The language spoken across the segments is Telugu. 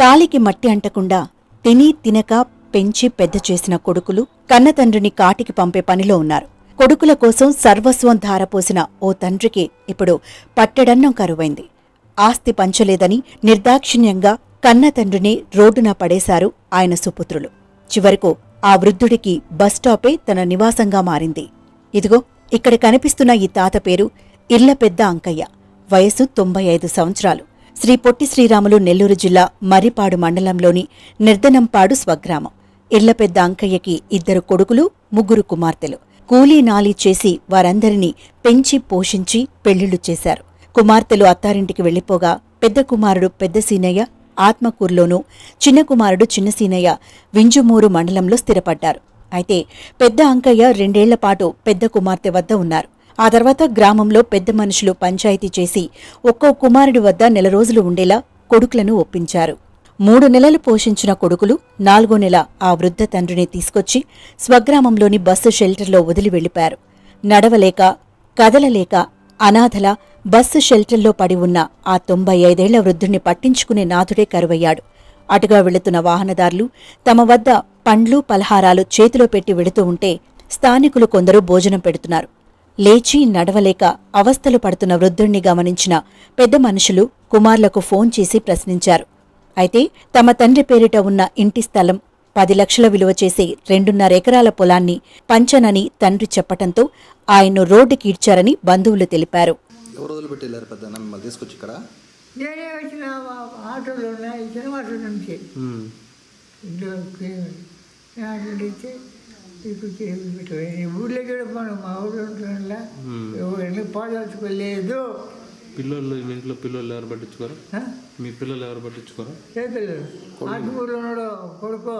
కాలికి మట్టి అంటకుండా తిని తినక పెంచి పెద్ద చేసిన కొడుకులు కన్నతండ్రిని కాటికి పంపే పనిలో ఉన్నారు కొడుకుల కోసం సర్వస్వం ధారపోసిన ఓ తండ్రికి ఇప్పుడు పట్టెడన్నం కరువైంది ఆస్తి పంచలేదని నిర్దాక్షిణ్యంగా కన్న తండ్రిని రోడ్డున పడేశారు ఆయన సుపుత్రులు చివరకు ఆ వృద్ధుడికి బస్టాపే తన నివాసంగా మారింది ఇదిగో ఇక్కడ కనిపిస్తున్న ఈ తాత పేరు ఇళ్ల పెద్ద అంకయ్య వయసు తొంభై ఐదు సంవత్సరాలు శ్రీ పొట్టి శ్రీరాములు నెల్లూరు జిల్లా మర్రిపాడు మండలంలోని నిర్దనంపాడు స్వగ్రామం ఇళ్ల పెద్ద అంకయ్యకి ఇద్దరు కొడుకులు ముగ్గురు కుమార్తెలు కూలీ నాలీ చేసి వారందరినీ పెంచి పోషించి పెళ్లిళ్లు చేశారు కుమార్తెలు అత్తారింటికి వెళ్లిపోగా పెద్ద కుమారుడు పెద్ద సీనయ్య ఆత్మకూరులోనూ చిన్న కుమారుడు చిన్న సీనయ్య వింజుమూరు మండలంలో స్థిరపడ్డారు అయితే పెద్ద అంకయ్య రెండేళ్ల పాటు పెద్ద కుమార్తె వద్ద ఉన్నారు ఆ తర్వాత గ్రామంలో పెద్ద మనుషులు పంచాయతీ చేసి ఒక్కో కుమారుడి వద్ద నెల రోజులు ఉండేలా కొడుకులను ఒప్పించారు మూడు నెలలు పోషించిన కొడుకులు నాలుగో నెల ఆ వృద్ధ తండ్రిని తీసుకొచ్చి స్వగ్రామంలోని బస్సు షెల్టర్లో వదిలి వెళ్లిపారు నడవలేక కదలలేక అనాథల బస్సు షెల్టర్లో పడి ఉన్న ఆ తొంభై ఐదేళ్ల వృద్ధుణ్ణి పట్టించుకునే నాథుడే కరువయ్యాడు అటుగా వెళుతున్న వాహనదారులు తమ వద్ద పండ్లు పలహారాలు చేతిలో పెట్టి వెళుతూ ఉంటే స్థానికులు కొందరు భోజనం పెడుతున్నారు లేచి నడవలేక అవస్థలు పడుతున్న వృద్ధుణ్ణి గమనించిన పెద్ద మనుషులు కుమార్లకు ఫోన్ చేసి ప్రశ్నించారు అయితే తమ తండ్రి పేరిట ఉన్న ఇంటి స్థలం పది లక్షల విలువ చేసే రెండున్నర ఎకరాల పొలాన్ని పంచనని తండ్రి చెప్పటంతో ఆయన్ను రోడ్డుకి ఈడ్చారని బంధువులు తెలిపారు ఎవరు వదిలిపెట్టి వెళ్ళారు పెద్ద మిమ్మల్ని తీసుకొచ్చి ఇక్కడ నేనే వచ్చిన ఆ- ఆటోలో ఉన్నాయి చిన్న ఆటో నుంచి ఇంట్లోకి ఆటో ఇచ్చి తీసుకొచ్చి పెట్టాను ఊళ్ళో గడపాను మా ఊళ్ళో ఉంటున్నా ఎవరిని పాదాల్చుకోలేదు పిల్లలు మీ ఇంట్లో పిల్లలు ఎవరు పట్టించుకోరు ఆ? మీ పిల్లలు ఎవరు పట్టించుకోరు చేతులు ఆటూరులో ఉన్నాడు కొడుకు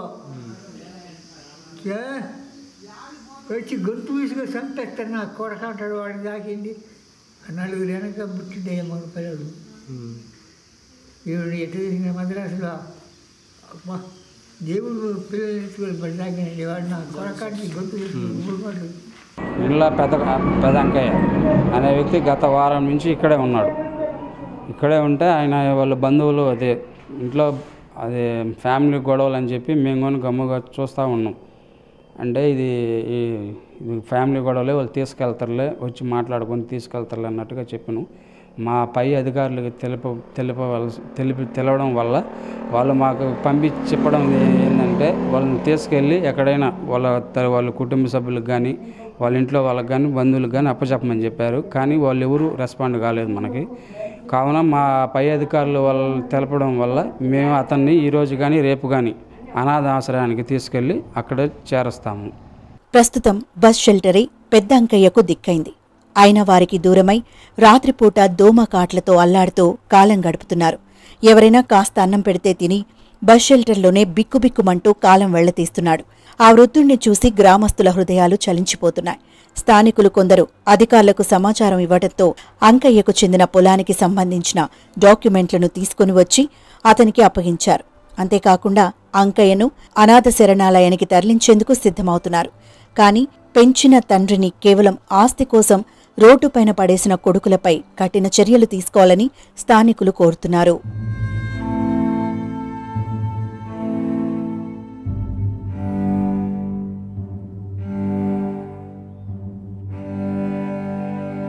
ఏ? వచ్చి గొంతు తీసుకొని చంపేస్తాను నా కొడక అంటాడు వాడిని దాకింది నలుగురు వెనక పుట్టిండే మగ పిల్లలు దేవుడు ఎటు తిరిగిన మద్రాసులో అబ్బా, దేవుడు పిల్లలు తీసుకొని బడి దాకినండి వాడు నా కొడకాన్ని గొంతు తీసుకొని ఊరుకోడు ఇళ్ళ పెద్ద పెద్ద అంకయ్య అనే వ్యక్తి గత వారం నుంచి ఇక్కడే ఉన్నాడు ఇక్కడే ఉంటే ఆయన వాళ్ళ బంధువులు అదే ఇంట్లో అదే ఫ్యామిలీ గొడవలు అని చెప్పి మేము కూడా గమ్ముగా చూస్తూ ఉన్నాం అంటే ఇది ఈ ఇది ఫ్యామిలీ గొడవలే వాళ్ళు తీసుకెళ్తారులే వచ్చి మాట్లాడుకొని తీసుకెళ్తారులే అన్నట్టుగా చెప్పాను మా పై అధికారులకు తెలుప తెలుపవలసి తెలిపి తెలవడం వల్ల వాళ్ళు మాకు పంపించి చెప్పడం ఏంటంటే వాళ్ళని తీసుకెళ్ళి ఎక్కడైనా వాళ్ళ త- వాళ్ళ కుటుంబ సభ్యులకు కానీ వాళ్ళ ఇంట్లో వాళ్ళకి కానీ బంధువులకు కానీ అప్పచెప్పమని చెప్పారు కానీ వాళ్ళు ఎవరు రెస్పాండ్ కాలేదు మనకి కావున మా పై అధికారులు వాళ్ళు తెలపడం వల్ల మేము అతన్ని ఈరోజు కానీ రేపు కానీ అనాథ ఆశ్రయానికి తీసుకెళ్ళి అక్కడ చేరుస్తాము ప్రస్తుతం బస్ షెల్టరే పెద్ద అంకయ్యకు దిక్కైంది అయిన వారికి దూరమై రాత్రిపూట దోమ కాట్లతో అల్లాడుతూ కాలం గడుపుతున్నారు ఎవరైనా కాస్త అన్నం పెడితే తిని బస్ షెల్టర్లోనే బిక్కుబిక్కుమంటూ కాలం వెళ్లతీస్తున్నాడు ఆ వృద్ధుణ్ణి చూసి గ్రామస్తుల హృదయాలు చలించిపోతున్నాయి స్థానికులు కొందరు అధికారులకు సమాచారం ఇవ్వడంతో అంకయ్యకు చెందిన పొలానికి సంబంధించిన డాక్యుమెంట్లను తీసుకుని వచ్చి అతనికి అప్పగించారు అంతేకాకుండా అంకయ్యను అనాథ శరణాలయానికి తరలించేందుకు సిద్ధమవుతున్నారు కాని పెంచిన తండ్రిని కేవలం ఆస్తి కోసం రోడ్డుపైన పడేసిన కొడుకులపై కఠిన చర్యలు తీసుకోవాలని స్థానికులు కోరుతున్నారు